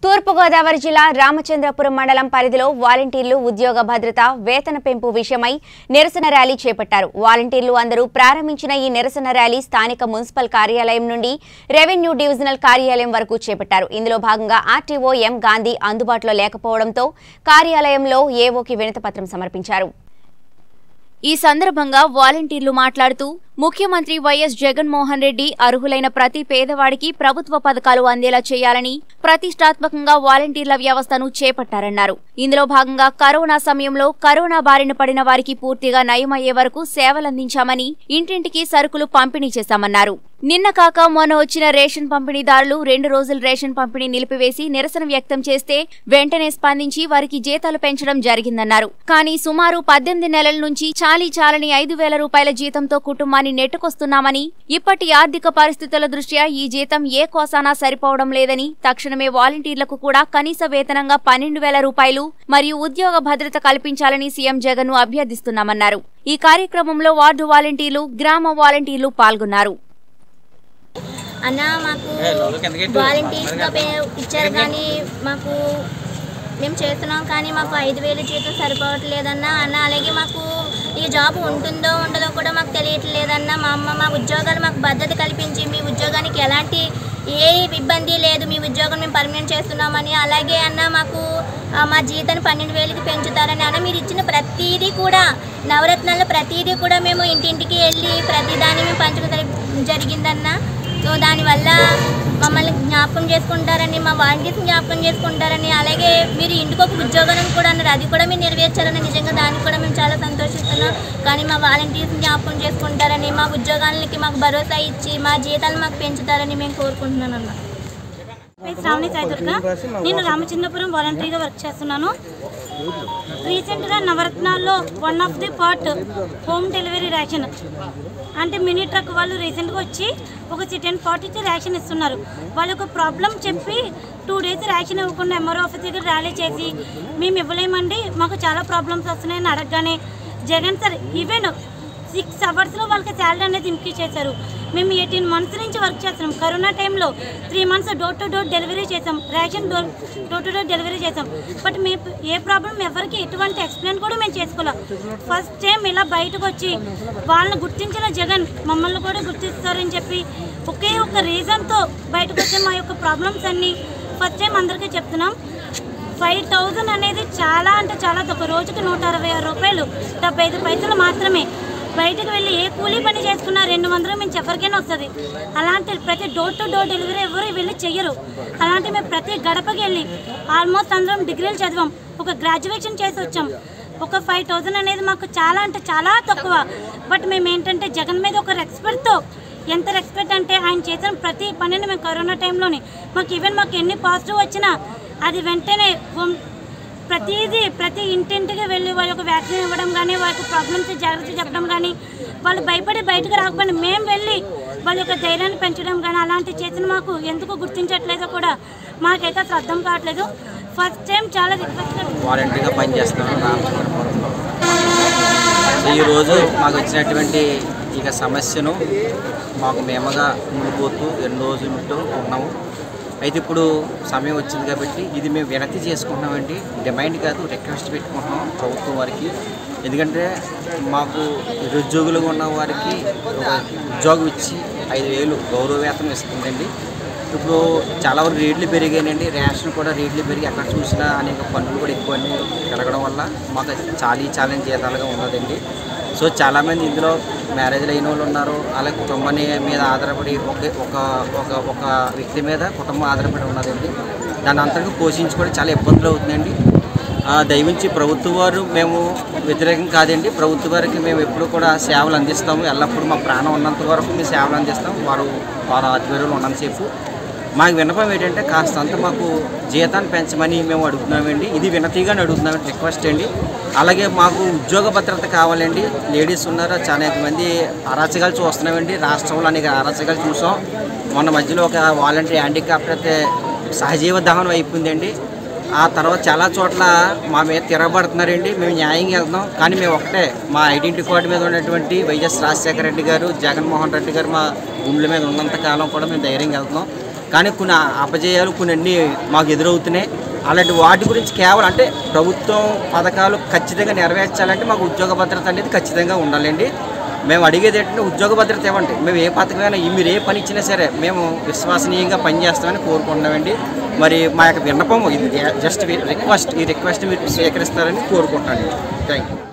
తూర్పుగోదావరి జిల్లా రామచంద్రపురం మండలం పరిధిలో వాలంటీర్లు ఉద్యోగ భద్రత వేతన పెంపు విషయమై నిరసన ర్యాలీ చేపట్టారు వాలంటీర్లు అందరూ ప్రారంభించిన ఈ నిరసన ర్యాలీ స్థానిక మున్సిపల్ కార్యాలయం నుండి రెవెన్యూ డివిజనల్ కార్యాలయం వరకు చేపట్టారు ఇందులో భాగంగా ఆర్టీఓ ఎం గాంధీ అందుబాటులో లేకపోవడంతో కార్యాలయంలో ఏవోకి వినతిపత్రం సమర్పించారు ఈ సందర్భంగా వాలంటీర్లు మాట్లాడుతూ ముఖ్యమంత్రి వైఎస్ జగన్మోహన్ రెడ్డి అర్హులైన ప్రతి పేదవాడికి ప్రభుత్వ పథకాలు అందేలా చేయాలని ప్రతిష్టాత్మకంగా వాలంటీర్ల వ్యవస్థను చేపట్టారన్నారు ఇందులో భాగంగా కరోనా సమయంలో కరోనా బారిన పడిన వారికి పూర్తిగా నయమయ్యే వరకు సేవలందించామని ఇంటింటికి సరుకులు పంపిణీ చేశామన్నారు నిన్న కాక మొన్న వచ్చిన రేషన్ పంపిణీదారులు రెండు రోజులు రేషన్ పంపిణీ నిలిపివేసి నిరసన వ్యక్తం చేస్తే వెంటనే స్పందించి వారికి జీతాలు పెంచడం జరిగిందన్నారు కానీ సుమారు పద్దెనిమిది నెలల నుంచి చాలీ చాలని ఐదు వేల రూపాయల జీతంతో కుటుంబాన్ని నెట్టుకొస్తున్నామని ఇప్పటి ఆర్థిక పరిస్థితుల దృష్ట్యా ఈ జీతం ఏ కోసానా సరిపోవడం లేదని తక్షణమే వాలంటీర్లకు కూడా కనీస వేతనంగా పన్నెండు వేల రూపాయలు మరియు ఉద్యోగ భద్రత కల్పించాలని సీఎం జగన్ ను అభ్యర్థిస్తున్నామన్నారు ఈ కార్యక్రమంలో వార్డు వాలంటీర్లు గ్రామ వాలంటీర్లు పాల్గొన్నారు అన్న మాకు వాలంటీర్స్గా పే ఇచ్చారు కానీ మాకు మేము చేస్తున్నాం కానీ మాకు ఐదు వేలు జీతం సరిపోవట్లేదన్న అన్న అలాగే మాకు ఈ జాబ్ ఉంటుందో ఉండదో కూడా మాకు తెలియట్లేదన్న మా అమ్మ మా ఉద్యోగాలు మాకు భద్రత కల్పించి మీ ఉద్యోగానికి ఎలాంటి ఏ ఇబ్బంది లేదు మీ ఉద్యోగం మేము పర్మనెంట్ చేస్తున్నామని అలాగే అన్న మాకు ఆ, మా జీతాన్ని పన్నెండు వేలకి పెంచుతారని అన్న మీరు ఇచ్చిన ప్రతిదీ కూడా నవరత్నాల్లో ప్రతిదీ కూడా మేము ఇంటింటికి వెళ్ళి ప్రతిదాన్ని మేము పంచడం జరిగిందన్న సో దానివల్ల మమ్మల్ని జ్ఞాపకం చేసుకుంటారని మా వాలంటీర్స్ జ్ఞాపకం చేసుకుంటారని అలాగే మీరు ఇంటికి ఒక ఉద్యోగం కూడా అన్నారు అది కూడా మీరు నెరవేర్చారని నిజంగా దానికి కూడా మేము చాలా సంతోషిస్తున్నాం కానీ మా వాలంటీర్స్ జ్ఞాపకం చేసుకుంటారని మా ఉద్యోగాలకి మాకు భరోసా ఇచ్చి మా జీతాలు మాకు పెంచుతారని మేము కోరుకుంటున్నాను అన్న పేరు శ్రావణి సాయిదుర్గ నేను రామచంద్రపురం వాలంటరీగా వర్క్ చేస్తున్నాను రీసెంట్గా నవరత్నాల్లో one of the part home delivery ration అంటే మినీ ట్రక్ వాళ్ళు రీసెంట్గా వచ్చి ఒక సిటెన్ పార్ట్ ఇచ్చి రేషన్ ఇస్తున్నారు వాళ్ళు ఒక ప్రాబ్లం చెప్పి టూ డేస్ రేషన్ ఇవ్వకుండా ఎంఆర్ఓ ఆఫీస్ దగ్గర ర్యాలీ చేసి మేము ఇవ్వలేమండి మాకు చాలా ప్రాబ్లమ్స్ వస్తున్నాయని అడగగానే జగన్ సార్ ఈవెన్ సిక్స్ అవర్స్లో వాళ్ళకి శాలరీ అనేది ఇంక్రీజ్ చేశారు మేము ఎయిటీన్ మంత్స్ నుంచి వర్క్ చేస్తున్నాం కరోనా టైంలో three months door to door delivery చేసాం ration door door to door delivery చేసాం బట్ మేము ఏ ప్రాబ్లం ఎవరికి ఎటువంటి ఎక్స్ప్లెయిన్ కూడా మేము చేసుకోలేం ఫస్ట్ టైం ఇలా బయటకు వచ్చి వాళ్ళని గుర్తించిన జగన్ మమ్మల్ని కూడా గుర్తిస్తారని చెప్పి ఒకే ఒక రీజన్తో బయటకు వచ్చే మా యొక్క ప్రాబ్లమ్స్ అన్నీ ఫస్ట్ టైం అందరికీ చెప్తున్నాం ఫైవ్ థౌజండ్ అనేది చాలా అంటే చాలా తక్కువ రోజుకి నూట అరవై ఆరు రూపాయలు డెబ్బై ఐదు పైసలు మాత్రమే బయటకు వెళ్ళి ఏ కూలీ పని చేసుకున్నా రెండు వందలు మించి ఎవరికైనా వస్తుంది అలాంటి ప్రతి డోర్ టు డోర్ డెలివరీ ఎవరు వెళ్ళి చెయ్యరు అలాంటి మేము ప్రతి గడపకి వెళ్ళి ఆల్మోస్ట్ అందరం డిగ్రీలు చదివాం ఒక గ్రాడ్యుయేషన్ చేసి వచ్చాం ఒక ఫైవ్ థౌజండ్ అనేది మాకు చాలా అంటే చాలా తక్కువ బట్ మేము ఏంటంటే జగన్ మీద ఒక రెస్పెక్ట్తో ఎంత రెస్పెక్ట్ అంటే ఆయన చేసిన ప్రతి పనిని మేము కరోనా టైంలోని మాకు ఈవెన్ మాకు ఎన్ని పాజిటివ్ వచ్చినా అది వెంటనే హోమ్- ప్రతిదీ ప్రతి ఇంటింటికి వెళ్ళి వాళ్ళ యొక్క వ్యాక్సిన్ ఇవ్వడం కానీ వాళ్ళ యొక్క ప్రాబ్లమ్స్ జాగ్రత్త చెప్పడం కానీ వాళ్ళు భయపడి బయటకు రాకపోయినా మేము వెళ్ళి వాళ్ళ యొక్క ధైర్యాన్ని పెంచడం కానీ అలాంటివి చేసిన మాకు ఎందుకు గుర్తించట్లేదో కూడా మాకైతే అసలు అర్థం కావట్లేదు ఫస్ట్ టైం చాలా రిక్వెస్ట్గా వాలంటరీగా పనిచేస్తున్నాను రామచంద్రపురంలో సో ఈరోజు మాకు వచ్చినటువంటి ఇక సమస్యను మాకు మేమగా ముందుపోతూ ఎన్ని రోజులు ఉన్నాము అయితే ఇప్పుడు సమయం వచ్చింది కాబట్టి ఇది మేము వినతి చేసుకుంటున్నామండి డిమాండ్ కాదు రిక్వెస్ట్ పెట్టుకుంటున్నాం ప్రభుత్వం వారికి ఎందుకంటే మాకు నిరుద్యోగులుగా ఉన్న వారికి ఒక ఉద్యోగం ఇచ్చి ఐదు వేలు గౌరవ వేతనం ఇస్తుందండి ఇప్పుడు చాలా వరకు రేట్లు పెరిగాయండి రేషన్ కూడా రేట్లు పెరిగి ఎక్కడ చూసినా అనేక పన్నులు కూడా ఎక్కువ అన్ని పెరగడం వల్ల మాకు చాలీ చాలని జీతాలుగా ఉన్నదండి సో చాలామంది ఇందులో మ్యారేజ్లు అయిన వాళ్ళు ఉన్నారు అలాగే కుటుంబాన్ని మీద ఆధారపడి ఒకే ఒక ఒక ఒక వ్యక్తి మీద కుటుంబం ఆధారపడి ఉన్నదండి దాని అంతగా పోషించుకోవడం చాలా ఇబ్బందులు అవుతుందండి ఆ, దయవుంచి ప్రభుత్వ వారు మేము వ్యతిరేకం కాదండి ప్రభుత్వ వారికి మేము ఎప్పుడు కూడా సేవలు అందిస్తాము ఎల్లప్పుడూ మా ప్రాణం ఉన్నంత వరకు మేము సేవలు అందిస్తాం వారు వారు ఆధ్వర్యంలో ఉన్నంతసేపు మాకు విన్నపం ఏంటంటే కాస్తంత మాకు జీతాన్ని పెంచమని మేము అడుగుతున్నామండి ఇది వినతిగానే అడుగుతున్నామండి రిక్వెస్ట్ అండి అలాగే మాకు ఉద్యోగ భద్రత కావాలండి లేడీస్ ఉన్నారు చాలా మంది అరాచకాలు చూస్తున్నామండి రాష్ట్రంలో అనేక అరాచకాలు చూసాం మొన్న మధ్యలో ఒక వాలంటీర్ హ్యాండిక్రాఫ్ట్ అయితే సహజీవ దహనం అయిపోయిందండి ఆ తర్వాత చాలా చోట్ల మా మీద తిరగబడుతున్నారండి మేము న్యాయంగా వెళ్తున్నాం కానీ మేము ఒకటే మా ఐడెంటిటీ కార్డు మీద ఉన్నటువంటి వైఎస్ రాజశేఖర రెడ్డి గారు జగన్మోహన్ రెడ్డి గారు మా గుండెల మీద ఉన్నంత కాలం కూడా మేము ధైర్యంగా వెళ్తున్నాం కానీ కొన్ని అపజయాలు కొన్ని అన్నీ మాకు ఎదురవుతున్నాయి అలాంటి వాటి గురించి కేవలం అంటే ప్రభుత్వం పథకాలు ఖచ్చితంగా నెరవేర్చాలంటే మాకు ఉద్యోగ భద్రత అనేది ఖచ్చితంగా ఉండాలండి మేము అడిగేది ఏంటంటే ఉద్యోగ భద్రత ఇవ్వండి మేము ఏ పథకమైనా ఈ- మీరు ఏ పని ఇచ్చినా సరే మేము విశ్వసనీయంగా పనిచేస్తామని కోరుకుంటున్నామండి మరి మా యొక్క విన్నపం ఇది జస్ట్ రిక్వెస్ట్ ఈ రిక్వెస్ట్ మీరు స్వీకరిస్తారని కోరుకుంటున్నాను థ్యాంక్ యూ